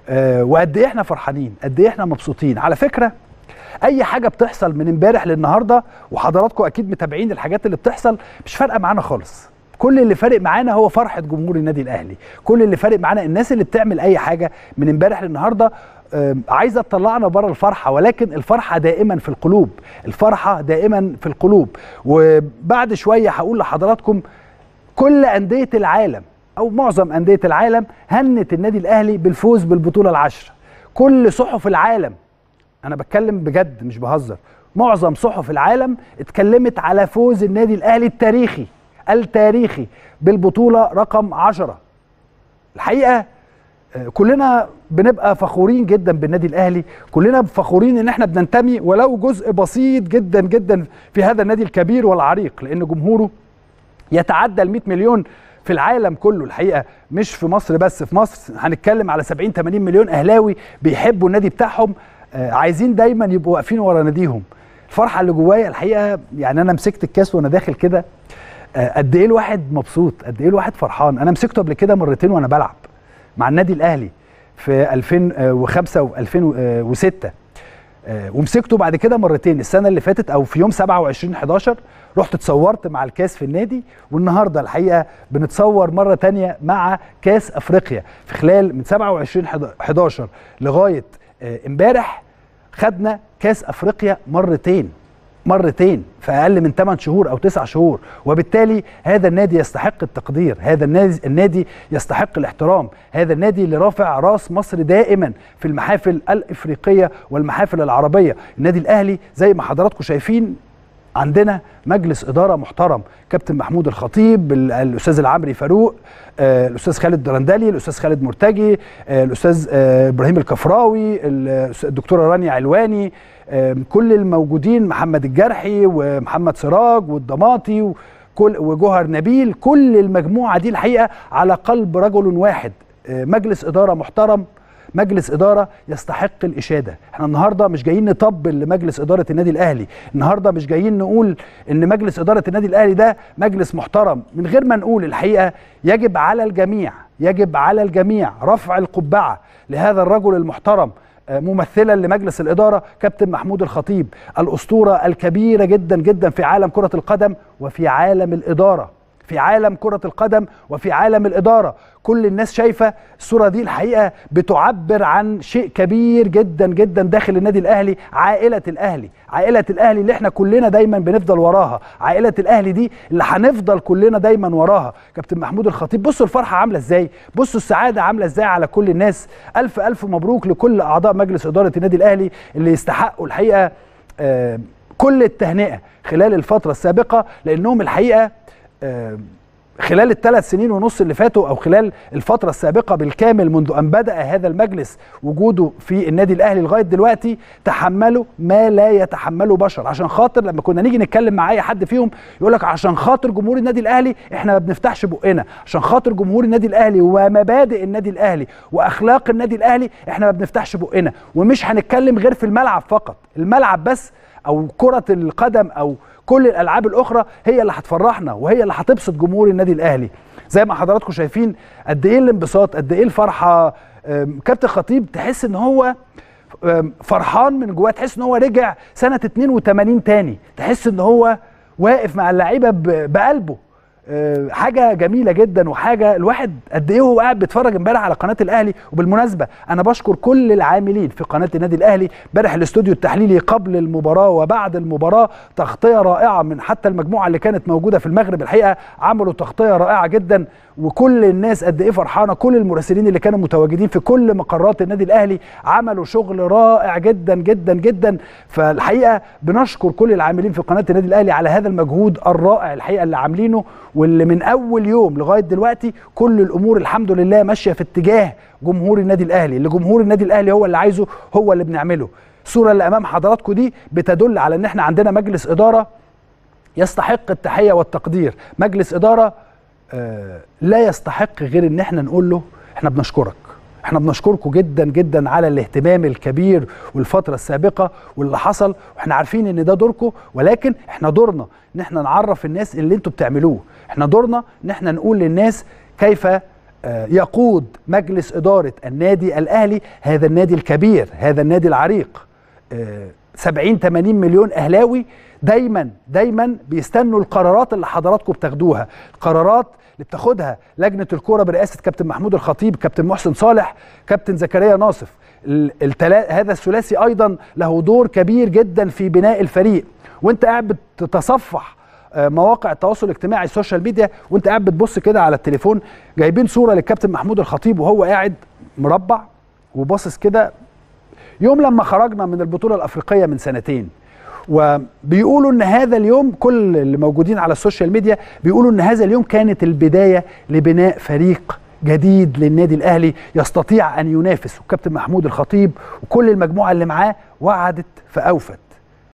آه، وقد ايه احنا فرحانين قد ايه احنا مبسوطين على فكره اي حاجه بتحصل من امبارح للنهارده وحضراتكم اكيد متابعين الحاجات اللي بتحصل مش فارقه معانا خالص كل اللي فارق معانا هو فرحه جمهور النادي الاهلي كل اللي فارق معانا الناس اللي بتعمل اي حاجه من امبارح للنهارده آم، عايزه تطلعنا بره الفرحه ولكن الفرحه دائما في القلوب الفرحه دائما في القلوب وبعد شويه هقول لحضراتكم كل انديه العالم او معظم انديه العالم هنت النادي الاهلي بالفوز بالبطوله العشره كل صحف العالم انا بتكلم بجد مش بهزر معظم صحف العالم اتكلمت على فوز النادي الاهلي التاريخي التاريخي بالبطوله رقم عشرة الحقيقه آه، كلنا بنبقى فخورين جدا بالنادي الاهلي كلنا فخورين ان احنا بننتمي ولو جزء بسيط جدا جدا في هذا النادي الكبير والعريق لان جمهوره يتعدى ال 100 مليون في العالم كله الحقيقه مش في مصر بس في مصر هنتكلم على 70 80 مليون اهلاوي بيحبوا النادي بتاعهم آه، عايزين دايما يبقوا واقفين ورا ناديهم الفرحه اللي جوايا الحقيقه يعني انا مسكت الكاس وانا داخل كده آه، قد ايه الواحد مبسوط قد ايه الواحد فرحان انا مسكته قبل كده مرتين وانا بلعب مع النادي الاهلي في 2005 و2006 آه، ومسكته بعد كده مرتين السنه اللي فاتت او في يوم 27 11 رحت اتصورت مع الكاس في النادي والنهارده الحقيقه بنتصور مره تانية مع كاس افريقيا في خلال من 27 11 لغايه آه، امبارح خدنا كاس افريقيا مرتين مرتين في اقل من 8 شهور او 9 شهور وبالتالي هذا النادي يستحق التقدير هذا النادي النادي يستحق الاحترام هذا النادي اللي رافع راس مصر دائما في المحافل الافريقيه والمحافل العربيه النادي الاهلي زي ما حضراتكم شايفين عندنا مجلس اداره محترم كابتن محمود الخطيب ال- الاستاذ العمري فاروق آه، الاستاذ خالد درندلي الاستاذ خالد مرتجي آه، الاستاذ آه، ابراهيم الكفراوي ال- الدكتوره رانيا علواني آه، كل الموجودين محمد الجرحي ومحمد سراج والضماطي وكل وجوهر نبيل كل المجموعه دي الحقيقه على قلب رجل واحد آه، مجلس اداره محترم مجلس اداره يستحق الاشاده احنا النهارده مش جايين نطبل لمجلس اداره النادي الاهلي النهارده مش جايين نقول ان مجلس اداره النادي الاهلي ده مجلس محترم من غير ما نقول الحقيقه يجب على الجميع يجب على الجميع رفع القبعه لهذا الرجل المحترم آه، ممثلا لمجلس الاداره كابتن محمود الخطيب الاسطوره الكبيره جدا جدا في عالم كره القدم وفي عالم الاداره في عالم كرة القدم وفي عالم الإدارة كل الناس شايفة الصورة دي الحقيقة بتعبر عن شيء كبير جدا جدا داخل النادي الأهلي عائلة الأهلي عائلة الأهلي اللي احنا كلنا دايما بنفضل وراها عائلة الأهلي دي اللي هنفضل كلنا دايما وراها كابتن محمود الخطيب بصوا الفرحة عاملة ازاي بصوا السعادة عاملة ازاي على كل الناس ألف ألف مبروك لكل أعضاء مجلس إدارة النادي الأهلي اللي يستحقوا الحقيقة آه، كل التهنئة خلال الفترة السابقة لأنهم الحقيقة آه، خلال الثلاث سنين ونص اللي فاتوا او خلال الفتره السابقه بالكامل منذ ان بدا هذا المجلس وجوده في النادي الاهلي لغايه دلوقتي تحملوا ما لا يتحمله بشر عشان خاطر لما كنا نيجي نتكلم مع اي حد فيهم يقول لك عشان خاطر جمهور النادي الاهلي احنا ما بنفتحش بقنا عشان خاطر جمهور النادي الاهلي ومبادئ النادي الاهلي واخلاق النادي الاهلي احنا ما بنفتحش بقنا ومش هنتكلم غير في الملعب فقط الملعب بس او كره القدم او كل الالعاب الاخرى هي اللي هتفرحنا وهي اللي هتبسط جمهور النادي الاهلي زي ما حضراتكم شايفين قد ايه الانبساط قد ايه الفرحه أم، كابتن خطيب تحس ان هو أم، فرحان من جواه تحس ان هو رجع سنه 82 تاني تحس ان هو واقف مع اللعيبه ب- بقلبه آه، حاجه جميله جدا وحاجه الواحد قد ايه هو قاعد بيتفرج امبارح على قناه الاهلي وبالمناسبه انا بشكر كل العاملين في قناه النادي الاهلي امبارح الاستوديو التحليلي قبل المباراه وبعد المباراه تغطيه رائعه من حتى المجموعه اللي كانت موجوده في المغرب الحقيقه عملوا تغطيه رائعه جدا وكل الناس قد ايه فرحانه كل المراسلين اللي كانوا متواجدين في كل مقرات النادي الاهلي عملوا شغل رائع جدا جدا جدا فالحقيقه بنشكر كل العاملين في قناه النادي الاهلي على هذا المجهود الرائع الحقيقه اللي عاملينه واللي من اول يوم لغايه دلوقتي كل الامور الحمد لله ماشيه في اتجاه جمهور النادي الاهلي اللي جمهور النادي الاهلي هو اللي عايزه هو اللي بنعمله الصوره اللي امام حضراتكم دي بتدل على ان احنا عندنا مجلس اداره يستحق التحيه والتقدير مجلس اداره آه، لا يستحق غير ان احنا نقول له احنا بنشكرك احنا بنشكركم جدا جدا على الاهتمام الكبير والفتره السابقه واللي حصل واحنا عارفين ان ده دوركم ولكن احنا دورنا ان احنا نعرف الناس اللي انتوا بتعملوه احنا دورنا ان احنا نقول للناس كيف يقود مجلس إدارة النادي الأهلي هذا النادي الكبير هذا النادي العريق 70 80 مليون أهلاوي دايما دايما بيستنوا القرارات اللي حضراتكم بتاخدوها القرارات اللي بتاخدها لجنة الكورة برئاسة كابتن محمود الخطيب كابتن محسن صالح كابتن زكريا ناصف التلا... هذا الثلاثي أيضا له دور كبير جدا في بناء الفريق وانت قاعد بتتصفح مواقع التواصل الاجتماعي السوشيال ميديا وانت قاعد بتبص كده على التليفون جايبين صوره للكابتن محمود الخطيب وهو قاعد مربع وباصص كده يوم لما خرجنا من البطوله الافريقيه من سنتين وبيقولوا ان هذا اليوم كل اللي موجودين على السوشيال ميديا بيقولوا ان هذا اليوم كانت البدايه لبناء فريق جديد للنادي الاهلي يستطيع ان ينافس وكابتن محمود الخطيب وكل المجموعه اللي معاه وعدت فاوفت